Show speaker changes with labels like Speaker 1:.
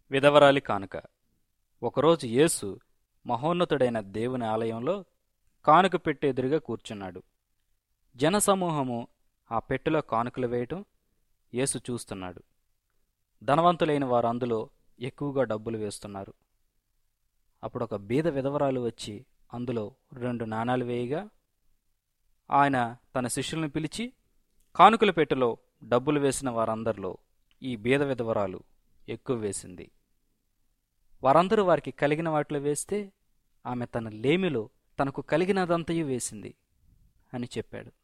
Speaker 1: విధవరాలి కానుక ఒకరోజు యేసు మహోన్నతుడైన దేవుని ఆలయంలో కానుక పెట్టెదురుగా కూర్చున్నాడు జనసమూహము ఆ పెట్టెలో కానుకలు వేయటం యేసు చూస్తున్నాడు ధనవంతులైన వారు అందులో ఎక్కువగా డబ్బులు వేస్తున్నారు అప్పుడు ఒక బీద విధవరాలు వచ్చి అందులో రెండు నాణాలు వేయగా ఆయన తన శిష్యులను పిలిచి కానుకల పెట్టెలో డబ్బులు వేసిన వారందరిలో ఈ బీద విధవరాలు ఎక్కువ వేసింది వారందరూ వారికి కలిగిన వాటిలో వేస్తే ఆమె తన లేమిలో తనకు కలిగినదంతయు వేసింది అని చెప్పాడు